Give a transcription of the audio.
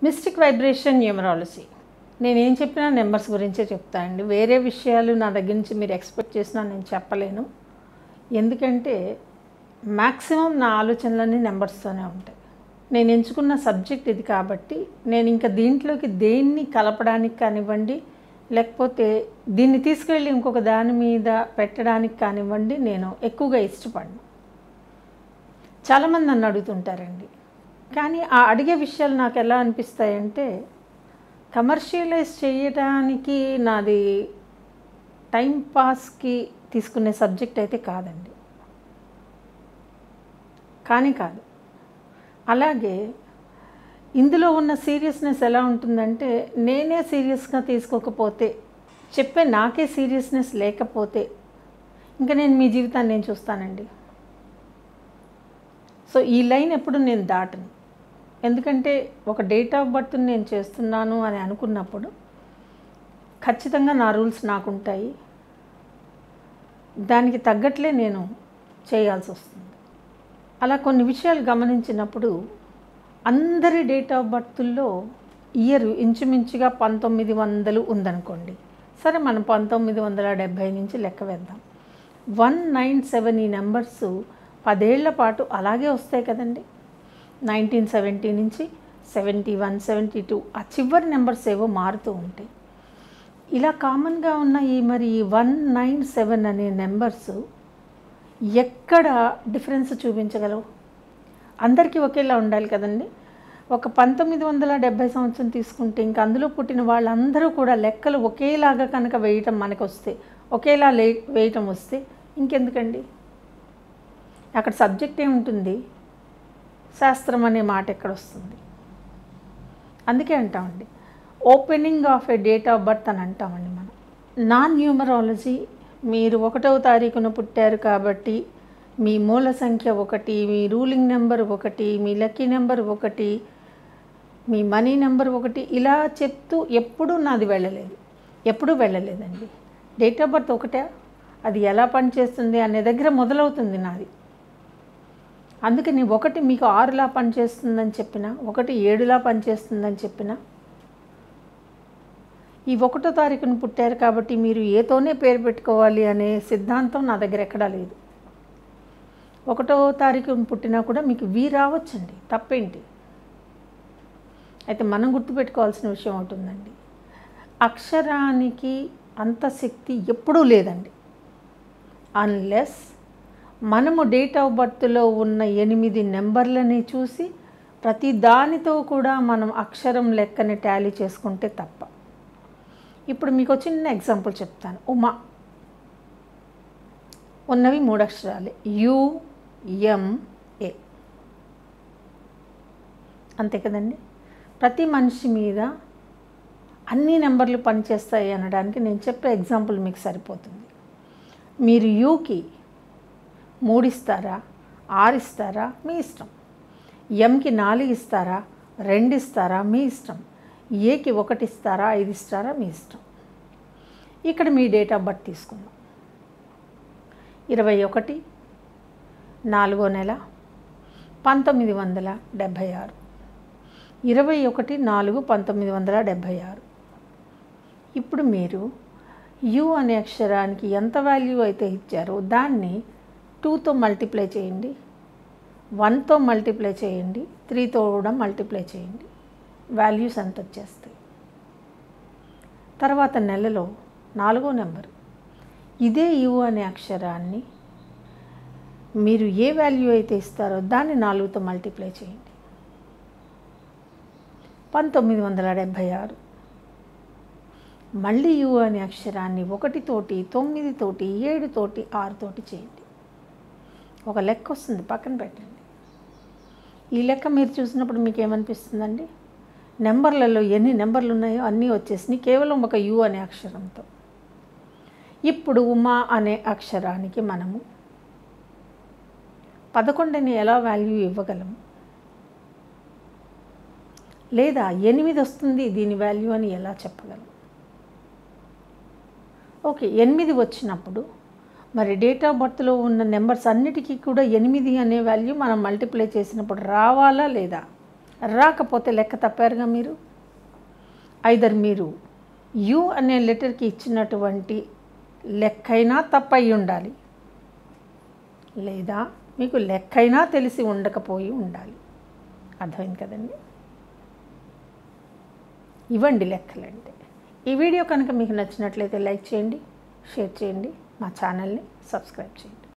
mystic vibration numerology నేనేం చెప్పినా numbers గురించే చెప్తా అండి వేరే విషయాలు నా దగ్గర నుంచి మీరు ఎక్స్పెక్ట్ చేసినా నేను చెప్పలేను ఎందుకంటే మ్యాక్సిమం నా ఆలోచనలన్నీ నెంబర్స్తోనే ఉంటాయి నేను ఎంచుకున్న సబ్జెక్ట్ ఇది కాబట్టి నేను ఇంకా దీంట్లోకి దేన్ని కలపడానికి కానివ్వండి లేకపోతే దీన్ని తీసుకెళ్ళి ఇంకొక దాని మీద పెట్టడానికి కానివ్వండి నేను ఎక్కువగా ఇష్టపడను చాలామంది నన్ను అడుగుతుంటారండి కానీ ఆ అడిగే విషయాలు నాకు ఎలా అనిపిస్తాయంటే కమర్షియలైజ్ చేయడానికి నాది టైం పాస్కి తీసుకునే సబ్జెక్ట్ అయితే కాదండి కానీ కాదు అలాగే ఇందులో ఉన్న సీరియస్నెస్ ఎలా ఉంటుందంటే నేనే సీరియస్గా తీసుకోకపోతే చెప్పే నాకే సీరియస్నెస్ లేకపోతే ఇంకా నేను మీ జీవితాన్ని నేను చూస్తానండి సో ఈ లైన్ ఎప్పుడు నేను దాటను ఎందుకంటే ఒక డేట్ ఆఫ్ బర్త్ నేను చేస్తున్నాను అని అనుకున్నప్పుడు ఖచ్చితంగా నా రూల్స్ నాకుంటాయి దానికి తగ్గట్లే నేను చేయాల్సి వస్తుంది అలా కొన్ని విషయాలు గమనించినప్పుడు అందరి డేట్ ఆఫ్ బర్త్లో ఇయర్ ఇంచుమించుగా పంతొమ్మిది వందలు ఉందనుకోండి సరే మనం పంతొమ్మిది వందల డెబ్భై నుంచి లెక్క వేద్దాం వన్ నైన్ సెవెన్ ఈ నెంబర్స్ పదేళ్ల పాటు అలాగే వస్తాయి కదండి నైన్టీన్ సెవెంటీ నుంచి సెవెంటీ వన్ సెవెంటీ టూ ఆ చివరి నెంబర్స్ ఏవో మారుతూ ఉంటాయి ఇలా కామన్గా ఉన్న ఈ మరి వన్ నైన్ సెవెన్ అనే నెంబర్స్ ఎక్కడ డిఫరెన్స్ చూపించగలవు అందరికీ ఒకేలా ఉండాలి కదండి ఒక పంతొమ్మిది వందల డెబ్భై సంవత్సరం తీసుకుంటే ఇంకా అందులో పుట్టిన వాళ్ళందరూ కూడా లెక్కలు ఒకేలాగా కనుక వేయటం మనకు వస్తే ఒకేలా లే వేయటం వస్తే ఇంకెందుకండి అక్కడ సబ్జెక్ట్ ఏముంటుంది శాస్త్రం అనే మాట ఎక్కడ వస్తుంది అందుకే అంటామండి opening of a date of birth అని అంటామండి మనం నాన్ న్యూమరాలజీ మీరు ఒకటవ తారీఖున పుట్టారు కాబట్టి మీ మూల సంఖ్య ఒకటి మీ రూలింగ్ నెంబర్ ఒకటి మీ లక్కీ నెంబర్ ఒకటి మీ మనీ నెంబర్ ఒకటి ఇలా చెప్తూ ఎప్పుడూ నాది వెళ్ళలేదు ఎప్పుడూ వెళ్ళలేదండి డేట్ ఆఫ్ బర్త్ ఒకటే అది ఎలా పనిచేస్తుంది అనే దగ్గర మొదలవుతుంది నాది అందుకని ఒకటి మీకు ఆరులా పనిచేస్తుందని చెప్పిన ఒకటి ఏడులా పనిచేస్తుందని చెప్పిన ఈ ఒకటో తారీఖున పుట్టారు కాబట్టి మీరు ఏతోనే పేరు పెట్టుకోవాలి అనే సిద్ధాంతం నా దగ్గర ఎక్కడా లేదు ఒకటో తారీఖున పుట్టినా కూడా మీకు వీ రావచ్చండి తప్పేంటి అయితే మనం గుర్తుపెట్టుకోవాల్సిన విషయం ఉంటుందండి అక్షరానికి అంత శక్తి ఎప్పుడూ లేదండి అన్లెస్ మనము డేట్ ఆఫ్ బర్త్లో ఉన్న ఎనిమిది నెంబర్లని చూసి ప్రతి దానితో కూడా మనం అక్షరం లెక్కని టాలీ చేసుకుంటే తప్ప ఇప్పుడు మీకు చిన్న ఎగ్జాంపుల్ చెప్తాను ఉమా ఉన్నవి మూడు అక్షరాలే యు ఎం ఏ అంతే కదండి ప్రతి మనిషి మీద అన్ని నెంబర్లు పనిచేస్తాయి అనడానికి నేను చెప్పే ఎగ్జాంపుల్ మీకు సరిపోతుంది మీరు యూకి మూడు ఇస్తారా ఆరు ఇస్తారా మీ ఇష్టం ఎంకి నాలుగు ఇస్తారా రెండు ఇస్తారా మీ ఇష్టం ఏకి ఒకటి ఇస్తారా ఐదు ఇస్తారా మీ ఇష్టం ఇక్కడ మీ డేట్ ఆఫ్ బర్త్ తీసుకుందాం ఇరవై ఒకటి నాలుగో నెల పంతొమ్మిది వందల డెబ్భై ఆరు ఇరవై ఒకటి నాలుగు పంతొమ్మిది వందల డెబ్భై ఆరు ఇప్పుడు మీరు యు అనే అక్షరానికి ఎంత వాల్యూ అయితే ఇచ్చారో దాన్ని టూతో మల్టిప్లై చేయండి వన్తో మల్టిప్లై చేయండి త్రీతో కూడా మల్టిప్లై చేయండి వాల్యూస్ ఎంత వచ్చేస్తాయి తర్వాత నెలలో నాలుగో నెంబర్ ఇదే యు అనే అక్షరాన్ని మీరు ఏ వాల్యూ అయితే ఇస్తారో దాన్ని నాలుగుతో మల్టిప్లై చేయండి పంతొమ్మిది వందల డెబ్భై ఆరు మళ్ళీ యు అనే అక్షరాన్ని ఒకటితోటి తొమ్మిదితోటి ఏడుతోటి ఆరుతోటి చేయండి ఒక లెక్క వస్తుంది పక్కన పెట్టండి ఈ లెక్క మీరు చూసినప్పుడు మీకు ఏమనిపిస్తుందండి నెంబర్లలో ఎన్ని నెంబర్లు ఉన్నాయో అన్నీ వచ్చేసినాయి కేవలం ఒక యు అనే అక్షరంతో ఇప్పుడు ఉమా అనే అక్షరానికి మనము పదకొండుని ఎలా వాల్యూ ఇవ్వగలము లేదా ఎనిమిది వస్తుంది దీని వాల్యూ అని ఎలా చెప్పగలం ఓకే ఎనిమిది వచ్చినప్పుడు మరి డేట్ ఆఫ్ బర్త్లో ఉన్న నెంబర్స్ అన్నిటికీ కూడా ఎనిమిది అనే వాల్యూ మనం మల్టిప్లై చేసినప్పుడు రావాలా లేదా రాకపోతే లెక్క తప్పారుగా మీరు ఐదర్ మీరు యు అనే లెటర్కి ఇచ్చినటువంటి లెక్కైనా తప్పయి ఉండాలి లేదా మీకు లెక్కైనా తెలిసి ఉండకపోయి ఉండాలి అర్థమైంది కదండి ఇవ్వండి లెక్కలంటే ఈ వీడియో కనుక మీకు నచ్చినట్లయితే లైక్ చేయండి షేర్ చేయండి మా ఛానల్ని సబ్స్క్రైబ్ చేయండి